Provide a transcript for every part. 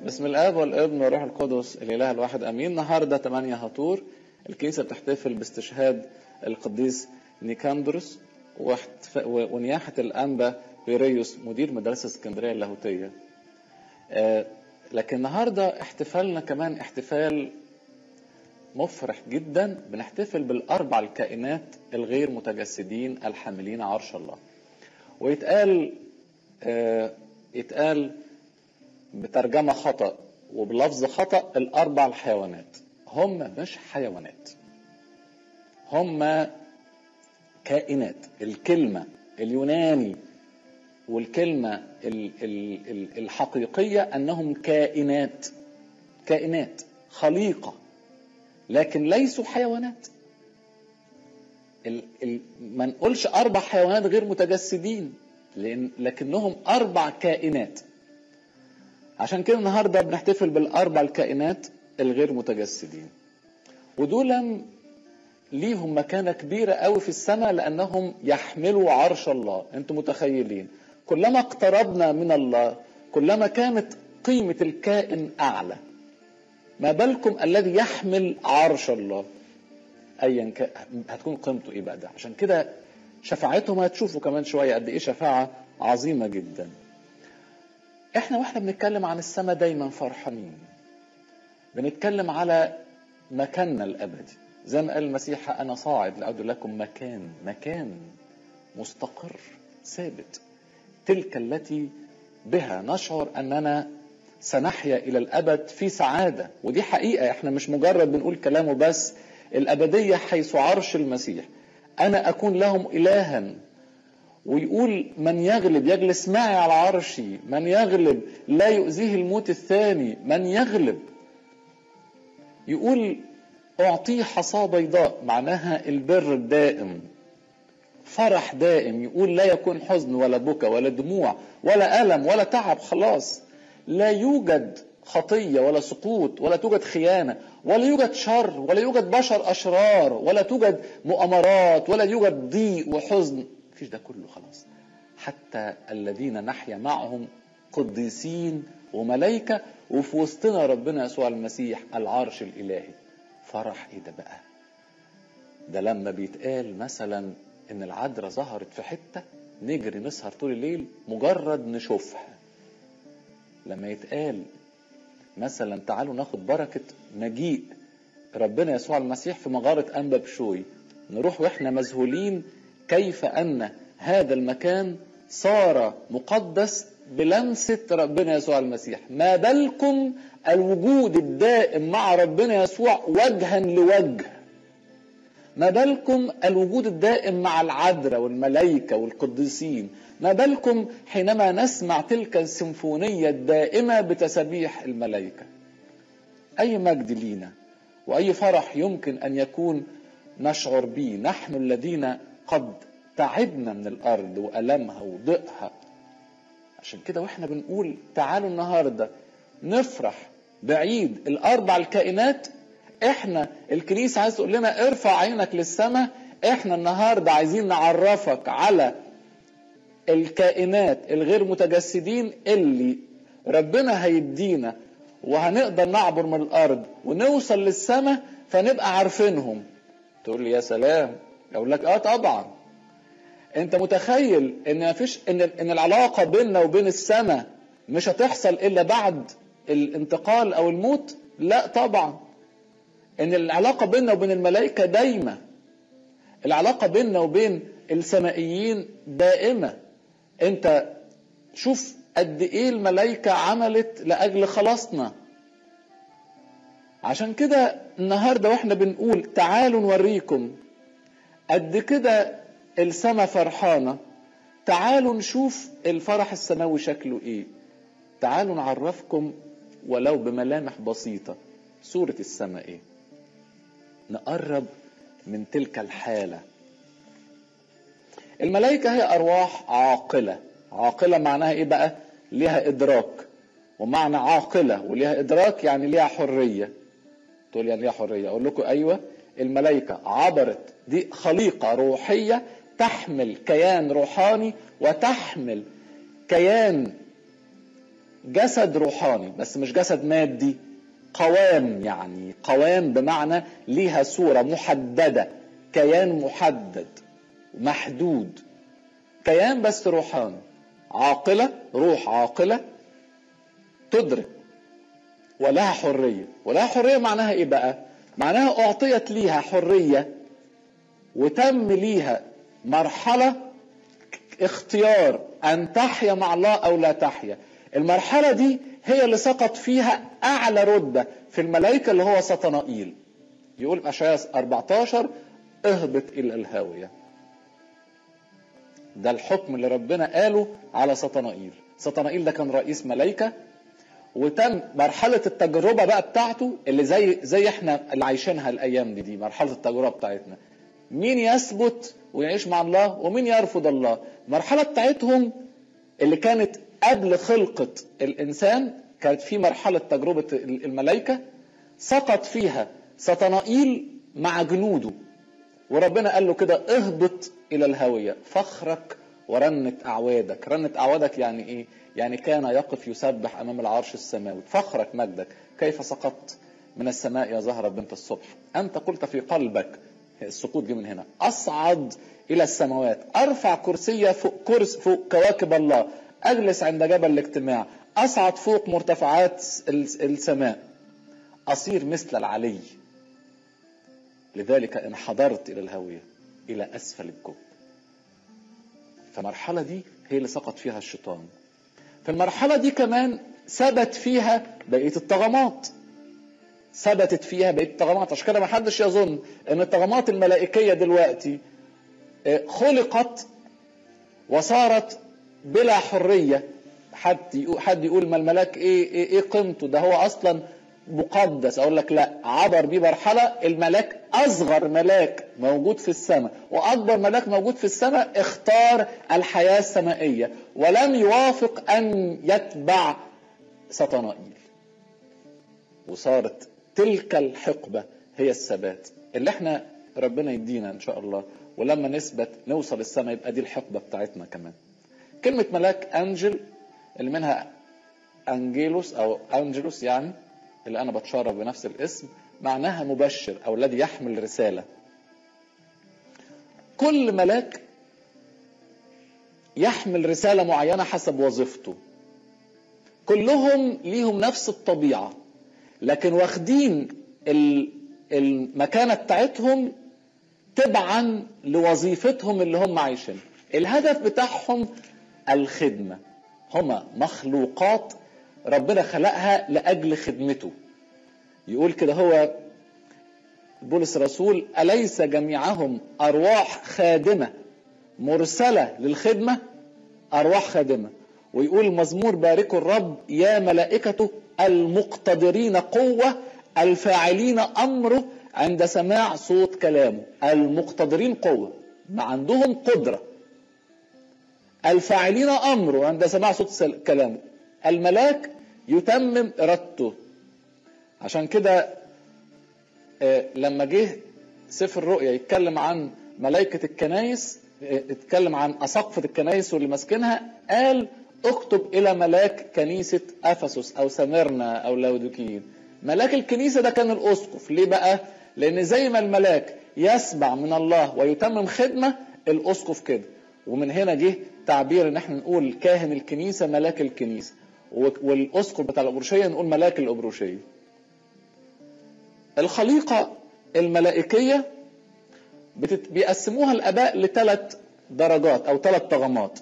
بسم الاب والابن والروح القدس الاله الواحد امين النهارده 8 هطور الكنيسه بتحتفل باستشهاد القديس نيكاندروس واحتف- و- ونياحه الانبا بيريوس مدير مدرسه اسكندريه اللاهوتيه آه، لكن النهارده احتفالنا كمان احتفال مفرح جدا بنحتفل بالاربع الكائنات الغير متجسدين الحاملين عرش الله ويتقال آه، يتقال بترجمة خطأ وبلفظ خطأ الأربع الحيوانات هم مش حيوانات هم كائنات الكلمة اليوناني والكلمة ال- ال- ال- الحقيقية أنهم كائنات كائنات خليقة لكن ليسوا حيوانات ال- ال- ما نقولش أربع حيوانات غير متجسدين لأن لكنهم أربع كائنات عشان كده النهارده بنحتفل بالاربع الكائنات الغير متجسدين ودول ليهم مكانه كبيره قوي في السماء لانهم يحملوا عرش الله انتم متخيلين كلما اقتربنا من الله كلما كانت قيمه الكائن اعلى ما بالكم الذي يحمل عرش الله ايا كان هتكون قيمته ايه بقى ده عشان كده شفاعتهم هتشوفوا كمان شويه قد ايه شفاعه عظيمه جدا احنا واحنا بنتكلم عن السماء دايما فرحانين بنتكلم على مكاننا الابدي زي ما قال المسيح انا صاعد لاعد لكم مكان مكان مستقر ثابت تلك التي بها نشعر اننا سنحيا الى الابد في سعاده ودي حقيقه احنا مش مجرد بنقول كلامه بس الابديه حيث عرش المسيح انا اكون لهم الها ويقول من يغلب يجلس معي على عرشي من يغلب لا يؤذيه الموت الثاني من يغلب يقول أعطيه حصاة بيضاء معناها البر الدائم فرح دائم يقول لا يكون حزن ولا بكى ولا دموع ولا ألم ولا تعب خلاص لا يوجد خطية ولا سقوط ولا توجد خيانة ولا يوجد شر ولا يوجد بشر أشرار ولا توجد مؤامرات ولا يوجد ضيق وحزن مفيش ده كله خلاص حتى الذين نحيا معهم قديسين وملائكة وفي وسطنا ربنا يسوع المسيح العرش الإلهي فرح إيه ده بقى ده لما بيتقال مثلا إن العذراء ظهرت في حتة نجري نسهر طول الليل مجرد نشوفها لما يتقال مثلا تعالوا ناخد بركة مجيء ربنا يسوع المسيح في مغارة أنبا بشوي نروح واحنا مذهولين كيف أن هذا المكان صار مقدس بلمسة ربنا يسوع المسيح ما بالكم الوجود الدائم مع ربنا يسوع وجها لوجه ما بالكم الوجود الدائم مع العذراء والملائكة والقديسين ما بالكم حينما نسمع تلك السيمفونية الدائمة بتسابيح الملائكة أي مجد لينا وأي فرح يمكن أن يكون نشعر به نحن الذين قد تعبنا من الأرض وألمها وضيقها عشان كده واحنا بنقول تعالوا النهارده نفرح بعيد الاربع الكائنات احنا الكنيسه عايز تقول لنا ارفع عينك للسماء احنا النهارده عايزين نعرفك على الكائنات الغير متجسدين اللي ربنا هيدينا وهنقدر نعبر من الارض ونوصل للسماء فنبقى عارفينهم تقول لي يا سلام اقول لك اه طبعا انت متخيل ان مفيش ان ان العلاقه بيننا وبين السماء مش هتحصل الا بعد الانتقال او الموت لا طبعا ان العلاقه بيننا وبين الملائكه دايمه العلاقه بيننا وبين السمائيين دائمه انت شوف قد ايه الملائكه عملت لاجل خلاصنا عشان كده النهارده واحنا بنقول تعالوا نوريكم قد كده السما فرحانه تعالوا نشوف الفرح السماوي شكله ايه تعالوا نعرفكم ولو بملامح بسيطه صوره السماء ايه نقرب من تلك الحاله الملائكه هي ارواح عاقله عاقله معناها ايه بقى ليها ادراك ومعنى عاقله وليها ادراك يعني ليها حريه تقول يعني ليها حريه اقول لكم ايوه الملائكه عبرت دي خليقه روحيه تحمل كيان روحاني وتحمل كيان جسد روحاني بس مش جسد مادي قوام يعني قوام بمعنى ليها صورة محددة كيان محدد محدود كيان بس روحاني عاقلة روح عاقلة تدرك ولها حرية ولها حرية معناها ايه بقى معناها اعطيت ليها حرية وتم ليها مرحلة اختيار ان تحيا مع الله او لا تحيا المرحلة دي هي اللي سقط فيها اعلى رتبة في الملائكة اللي هو سطنائيل يقول اشعياء 14 اهبط الى الهاوية ده الحكم اللي ربنا قاله على سطنائيل سطنائيل ده كان رئيس ملائكة وتم مرحلة التجربة بقى بتاعته اللي زي زي احنا اللي عايشينها الايام دي دي مرحلة التجربة بتاعتنا مين يثبت ويعيش مع الله ومين يرفض الله المرحلة بتاعتهم اللي كانت قبل خلقة الانسان كانت في مرحلة تجربة الملائكة سقط فيها سطنائيل مع جنوده وربنا قال له كده اهبط الى الهاويه فخرك ورنت اعوادك رنت اعوادك يعني ايه يعني كان يقف يسبح امام العرش السماوي فخرك مجدك كيف سقطت من السماء يا زهرة بنت الصبح انت قلت في قلبك السقوط جه من هنا اصعد الى السماوات ارفع كرسي فوق كرس فوق كواكب الله اجلس عند جبل الاجتماع اصعد فوق مرتفعات السماء اصير مثل العلي لذلك انحدرت الى الهاويه الى اسفل الجب فالمرحله دي هي اللي سقط فيها الشيطان في المرحله دي كمان ثبت فيها بقيه الطغمات ثبتت فيها بقيه الطغمات عشان كده ما حدش يظن ان الطغمات الملائكيه دلوقتي خلقت وصارت بلا حريه حد يقول حد يقول ما الملاك ايه ايه, إيه قيمته ده هو اصلا مقدس اقول لك لا عبر بيه مرحله الملاك اصغر ملاك موجود في السماء واكبر ملاك موجود في السماء اختار الحياه السمائيه ولم يوافق ان يتبع سطنائيل وصارت تلك الحقبه هي الثبات اللي احنا ربنا يدينا ان شاء الله ولما نثبت نوصل السماء يبقى دي الحقبه بتاعتنا كمان كلمه ملاك انجل اللي منها انجيلوس او انجلوس يعني اللي انا بتشرف بنفس الاسم معناها مبشر او الذي يحمل رساله كل ملاك يحمل رساله معينه حسب وظيفته كلهم ليهم نفس الطبيعه لكن واخدين المكانه بتاعتهم تبعا لوظيفتهم اللي هم عايشين الهدف بتاعهم الخدمه هما مخلوقات ربنا خلقها لاجل خدمته يقول كده هو بولس الرسول اليس جميعهم ارواح خادمه مرسله للخدمه ارواح خادمه ويقول مزمور باركوا الرب يا ملائكته المقتدرين قوه الفاعلين امره عند سماع صوت كلامه المقتدرين قوه ما عندهم قدره الفاعلين امره عند سماع صوت كلامه الملاك يتمم ارادته عشان كده لما جه سفر الرؤيا يتكلم عن ملائكة الكنايس اتكلم عن أساقفة الكنايس واللي ماسكينها قال اكتب إلى ملاك كنيسة أفسس أو سميرنا أو لاودوكيين ملاك الكنيسة ده كان الأسقف ليه بقى؟ لأن زي ما الملاك يسمع من الله ويتمم خدمة الأسقف كده ومن هنا جه تعبير ان احنا نقول كاهن الكنيسة ملاك الكنيسة والاسقف بتاع الابروشيه نقول ملاك الابروشيه الخليقه الملائكيه بتت... بيقسموها الاباء لثلاث درجات او ثلاث طغمات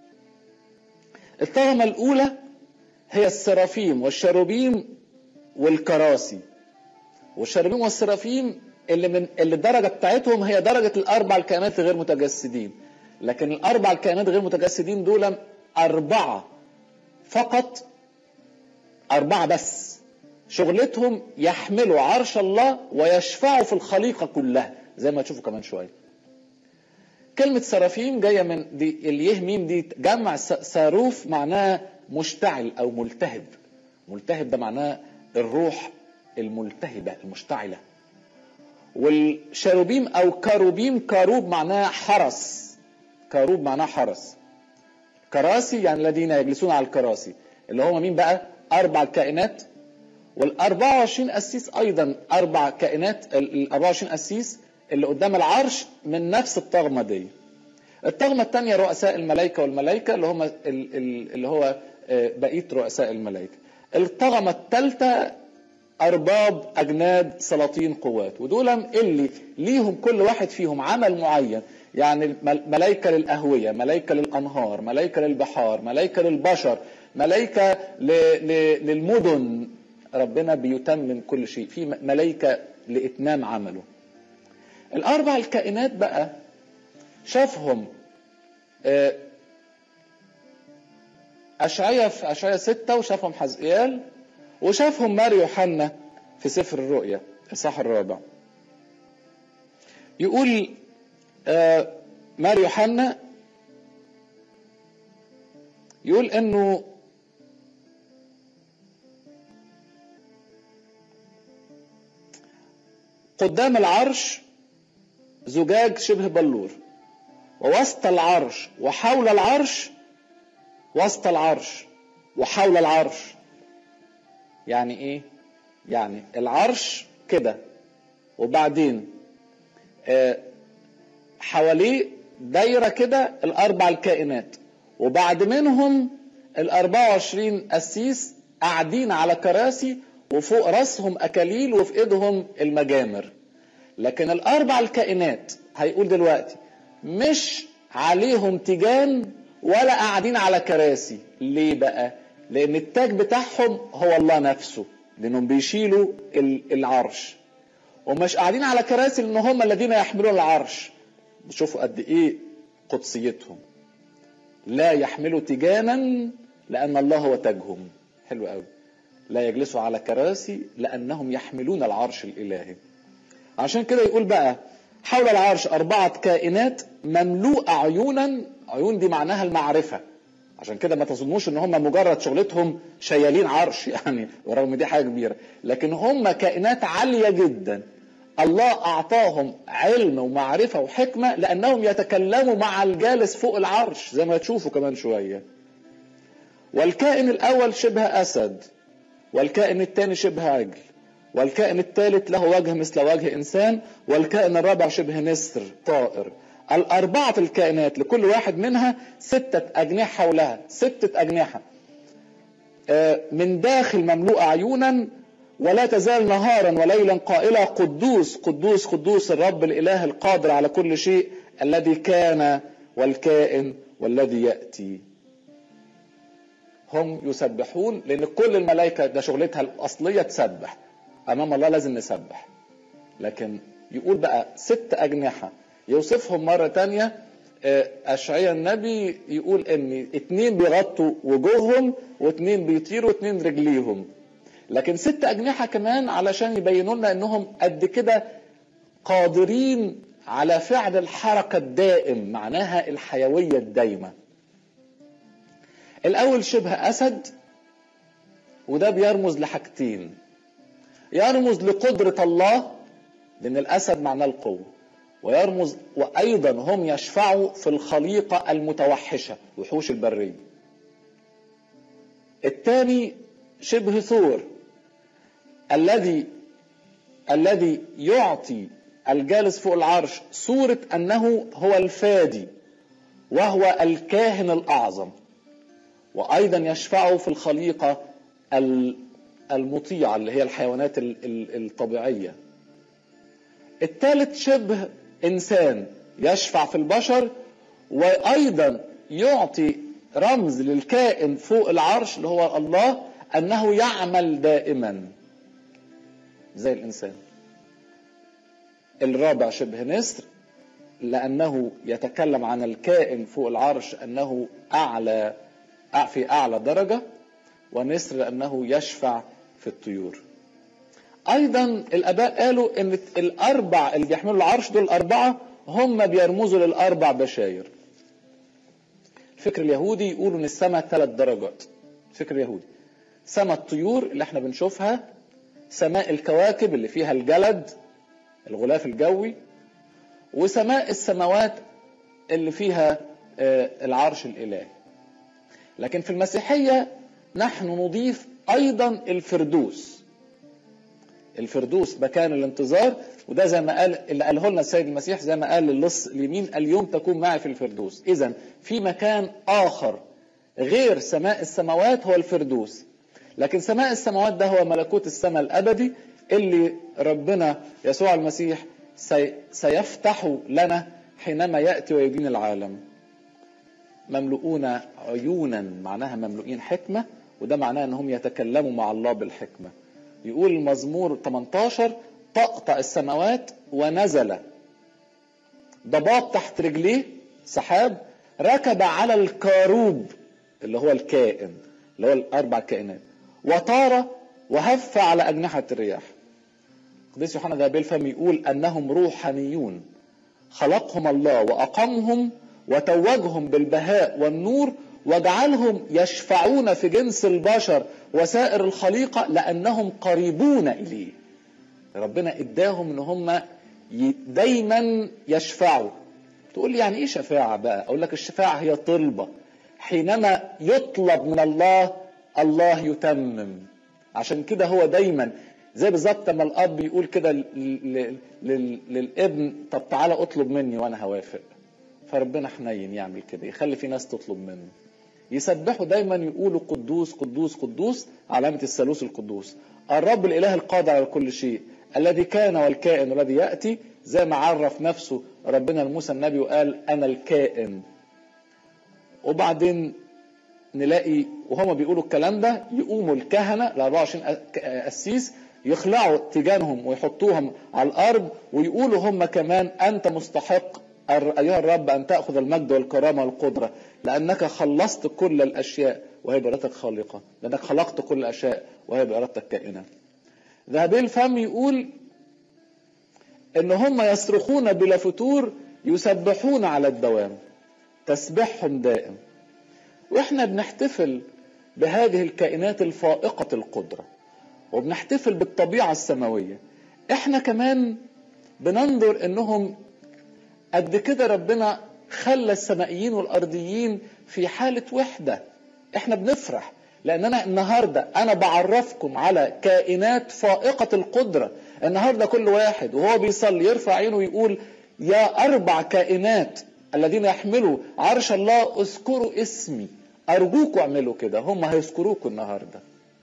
الطغمه الاولى هي السرافيم والشروبيم والكراسي والشروبيم والسرافيم اللي من اللي الدرجه بتاعتهم هي درجه الاربع الكائنات غير متجسدين لكن الاربع الكائنات غير متجسدين دول اربعه فقط أربعة بس شغلتهم يحملوا عرش الله ويشفعوا في الخليقة كلها زي ما تشوفوا كمان شوية كلمة سرافيم جاية من دي اليه ميم دي جمع ساروف معناها مشتعل أو ملتهب ملتهب ده معناه الروح الملتهبة المشتعلة والشاروبيم أو كاروبيم كاروب معناه حرس كاروب معناه حرس كراسي يعني الذين يجلسون على الكراسي اللي هم مين بقى اربع كائنات وال 24 قسيس ايضا اربع كائنات ال 24 قسيس اللي قدام العرش من نفس الطغمه دي الطغمه الثانيه رؤساء الملائكه والملائكه اللي هم اللي هو بقيه رؤساء الملائكه الطغمه الثالثه ارباب اجناد سلاطين قوات ودول اللي ليهم كل واحد فيهم عمل معين يعني ملائكه للاهويه ملائكه للانهار ملائكه للبحار ملائكه للبشر ملائكه للمدن ربنا بيتمم كل شيء في ملائكه لاتمام عمله الاربع الكائنات بقى شافهم أشعية في أشعية ستة وشافهم حزقيال وشافهم ماري يوحنا في سفر الرؤيا الصح الرابع يقول ماري يوحنا يقول انه قدام العرش زجاج شبه بلور ووسط العرش وحول العرش وسط العرش وحول العرش يعني ايه يعني العرش كده وبعدين آه حواليه دايره كده الاربع الكائنات وبعد منهم ال 24 قسيس قاعدين على كراسي وفوق راسهم اكاليل وفي ايدهم المجامر لكن الاربع الكائنات هيقول دلوقتي مش عليهم تيجان ولا قاعدين على كراسي ليه بقى لان التاج بتاعهم هو الله نفسه لانهم بيشيلوا العرش ومش قاعدين على كراسي لان هم الذين يحملون العرش شوفوا قد ايه قدسيتهم لا يحملوا تيجانا لان الله هو تاجهم حلو قوي لا يجلسوا على كراسي لانهم يحملون العرش الالهي عشان كده يقول بقى حول العرش أربعة كائنات مملوءة عيونا عيون دي معناها المعرفة عشان كده ما تظنوش ان هم مجرد شغلتهم شيالين عرش يعني ورغم دي حاجة كبيرة لكن هم كائنات عالية جدا الله أعطاهم علم ومعرفة وحكمة لأنهم يتكلموا مع الجالس فوق العرش زي ما تشوفوا كمان شوية والكائن الأول شبه أسد والكائن الثاني شبه عجل والكائن الثالث له وجه مثل وجه إنسان والكائن الرابع شبه نسر طائر الأربعة الكائنات لكل واحد منها ستة أجنحة حولها ستة أجنحة من داخل مملوءة عيونا ولا تزال نهارا وليلا قائلة قدوس قدوس قدوس الرب الإله القادر على كل شيء الذي كان والكائن والذي يأتي هم يسبحون لأن كل الملائكة ده شغلتها الأصلية تسبح أمام الله لازم نسبح لكن يقول بقى ست أجنحة يوصفهم مرة تانية أشعيا النبي يقول إن اتنين بيغطوا وجوههم واتنين بيطيروا واتنين رجليهم لكن ست أجنحة كمان علشان يبينوا لنا إنهم قد كده قادرين على فعل الحركة الدائم معناها الحيوية الدايمة الأول شبه أسد وده بيرمز لحاجتين يرمز لقدرة الله لأن الأسد معناه القوة ويرمز وأيضا هم يشفعوا في الخليقة المتوحشة وحوش البرية الثاني شبه ثور الذي الذي يعطي الجالس فوق العرش صورة أنه هو الفادي وهو الكاهن الأعظم وأيضا يشفعوا في الخليقة المطيعة اللي هي الحيوانات الطبيعية الثالث شبه إنسان يشفع في البشر وأيضا يعطي رمز للكائن فوق العرش اللي هو الله أنه يعمل دائما زي الإنسان الرابع شبه نسر لأنه يتكلم عن الكائن فوق العرش أنه أعلى في أعلى درجة ونسر لأنه يشفع في الطيور أيضا الآباء قالوا أن الأربع اللي بيحملوا العرش دول الأربعة هم بيرمزوا للأربع بشاير الفكر اليهودي يقولوا أن السماء ثلاث درجات الفكر اليهودي سماء الطيور اللي احنا بنشوفها سماء الكواكب اللي فيها الجلد الغلاف الجوي وسماء السماوات اللي فيها العرش الإلهي لكن في المسيحية نحن نضيف ايضا الفردوس الفردوس مكان الانتظار وده زي ما قال اللي قاله لنا السيد المسيح زي ما قال للص اليمين اليوم تكون معي في الفردوس اذا في مكان اخر غير سماء السماوات هو الفردوس لكن سماء السماوات ده هو ملكوت السماء الابدي اللي ربنا يسوع المسيح سي سيفتح لنا حينما ياتي ويدين العالم مملؤون عيونا معناها مملوئين حكمه وده معناه انهم يتكلموا مع الله بالحكمه يقول المزمور 18 طقطق السماوات ونزل ضباب تحت رجليه سحاب ركب على الكاروب اللي هو الكائن اللي هو الاربع كائنات وطار وهف على اجنحه الرياح قديس يوحنا ذا بالفم يقول انهم روحانيون خلقهم الله واقامهم وتوجهم بالبهاء والنور وجعلهم يشفعون في جنس البشر وسائر الخليقه لانهم قريبون اليه ربنا اداهم ان هم دايما يشفعوا تقول لي يعني ايه شفاعه بقى اقول لك الشفاعه هي طلبه حينما يطلب من الله الله يتمم عشان كده هو دايما زي بالظبط لما الاب يقول كده للابن طب تعالى اطلب مني وانا هوافق فربنا حنين يعمل كده يخلي في ناس تطلب منه يسبحوا دايما يقولوا قدوس قدوس قدوس علامة الثالوث القدوس الرب الإله القادر على كل شيء الذي كان والكائن والذي يأتي زي ما عرف نفسه ربنا لموسى النبي وقال أنا الكائن وبعدين نلاقي وهما بيقولوا الكلام ده يقوموا الكهنة ال 24 قسيس يخلعوا تيجانهم ويحطوهم على الأرض ويقولوا هم كمان أنت مستحق أيها الرب أن تأخذ المجد والكرامة والقدرة لأنك خلصت كل الأشياء وهي بإرادتك خالقة لأنك خلقت كل الأشياء وهي بإرادتك كائنة ذهبي الفم يقول إن هم يصرخون بلا فتور يسبحون على الدوام تسبحهم دائم وإحنا بنحتفل بهذه الكائنات الفائقة القدرة وبنحتفل بالطبيعة السماوية إحنا كمان بننظر إنهم قد كده ربنا خلى السمائيين والارضيين في حاله وحده احنا بنفرح لان انا النهارده انا بعرفكم على كائنات فائقه القدره النهارده كل واحد وهو بيصلي يرفع عينه ويقول يا اربع كائنات الذين يحملوا عرش الله اذكروا اسمي ارجوكم اعملوا كده هم هيذكروكم النهارده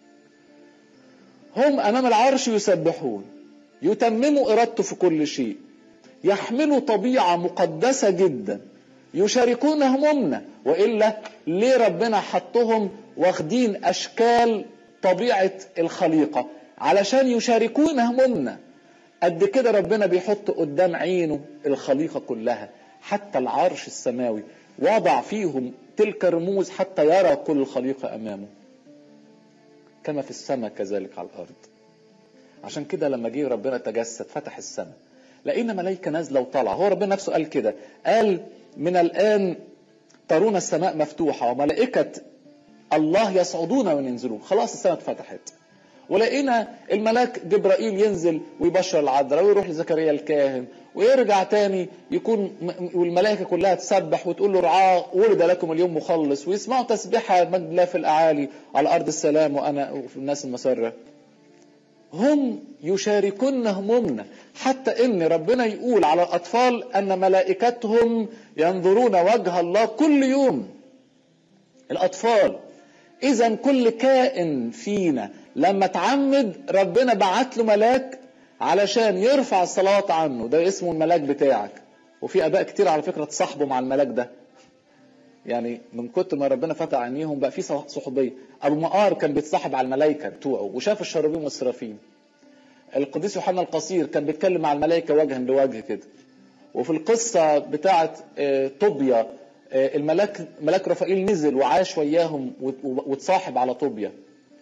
هم امام العرش يسبحون يتمموا ارادته في كل شيء يحملوا طبيعة مقدسة جدا يشاركون همومنا وإلا ليه ربنا حطهم واخدين أشكال طبيعة الخليقة علشان يشاركون همومنا قد كده ربنا بيحط قدام عينه الخليقة كلها حتى العرش السماوي وضع فيهم تلك الرموز حتى يرى كل الخليقة أمامه كما في السماء كذلك على الأرض عشان كده لما جه ربنا تجسد فتح السماء لقينا ملائكة نازلة وطالعة هو ربنا نفسه قال كده قال من الآن ترون السماء مفتوحة وملائكة الله يصعدون وينزلون خلاص السماء اتفتحت ولقينا الملاك جبرائيل ينزل ويبشر العذراء ويروح لزكريا الكاهن ويرجع تاني يكون والملائكه كلها تسبح وتقول له رعاه ولد لكم اليوم مخلص ويسمعوا تسبيحه مجد الله في الاعالي على ارض السلام وانا وفي الناس المسره هم يشاركون همومنا حتى ان ربنا يقول على الاطفال ان ملائكتهم ينظرون وجه الله كل يوم الاطفال اذا كل كائن فينا لما تعمد ربنا بعت له ملاك علشان يرفع الصلوات عنه ده اسمه الملاك بتاعك وفي اباء كتير على فكره تصاحبوا مع الملاك ده يعني من كتر ما ربنا فتح عينيهم بقى في صحوبيه ابو مقار كان بيتصاحب على الملائكه بتوعه وشاف الشرابين والسرافين القديس يوحنا القصير كان بيتكلم مع الملائكه وجها لوجه كده وفي القصه بتاعه طوبيا الملاك ملاك رفائيل نزل وعاش وياهم وتصاحب على طوبيا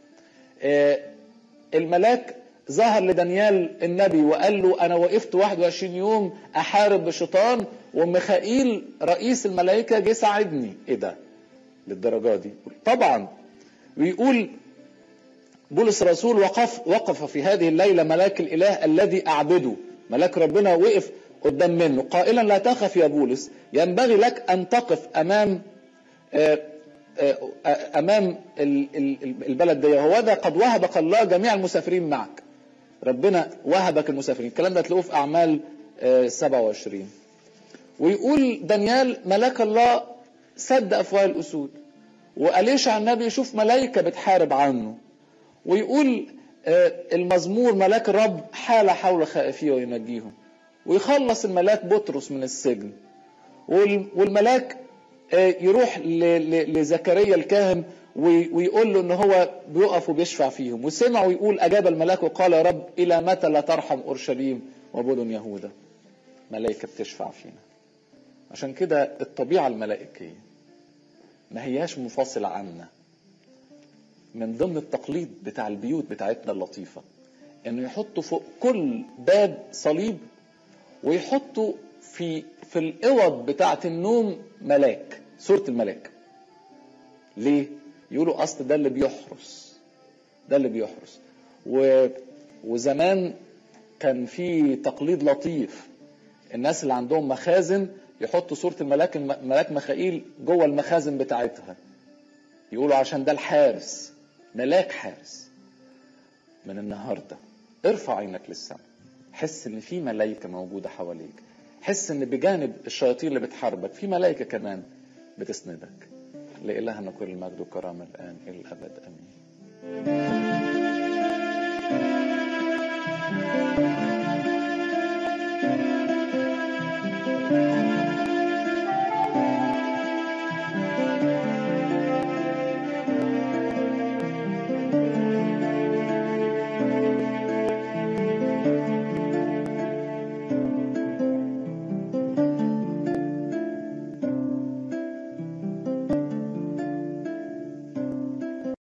الملاك ظهر لدانيال النبي وقال له انا وقفت 21 يوم احارب بالشيطان وميخائيل رئيس الملائكه جه ساعدني ايه ده للدرجه دي طبعا ويقول بولس الرسول وقف وقف في هذه الليله ملاك الاله الذي اعبده ملاك ربنا وقف قدام منه قائلا لا تخف يا بولس ينبغي لك ان تقف امام امام البلد دي هو ده قد وهبك الله جميع المسافرين معك ربنا وهبك المسافرين الكلام ده تلاقوه في اعمال 27 ويقول دانيال ملاك الله سد افواه الاسود وأليشع النبي يشوف ملائكة بتحارب عنه ويقول المزمور ملاك الرب حال حول خائفيه وينجيهم ويخلص الملاك بطرس من السجن والملاك يروح لزكريا الكاهن ويقول له ان هو بيقف وبيشفع فيهم وسمع ويقول اجاب الملاك وقال يا رب الى متى لا ترحم اورشليم ومدن يهوذا ملائكه بتشفع فينا عشان كده الطبيعه الملائكيه ما هياش منفصله عنا من ضمن التقليد بتاع البيوت بتاعتنا اللطيفه انه يحطوا فوق كل باب صليب ويحطوا في في الاوض بتاعه النوم ملاك صوره الملاك ليه يقولوا اصل ده اللي بيحرس ده اللي بيحرس و... وزمان كان في تقليد لطيف الناس اللي عندهم مخازن يحطوا صورة الملاك ملاك مخائيل جوه المخازن بتاعتها يقولوا عشان ده الحارس ملاك حارس من النهارده ارفع عينك للسماء حس ان في ملائكة موجودة حواليك حس ان بجانب الشياطين اللي بتحاربك في ملائكة كمان بتسندك لإلهنا كل المجد والكرامة الآن إلى الأبد آمين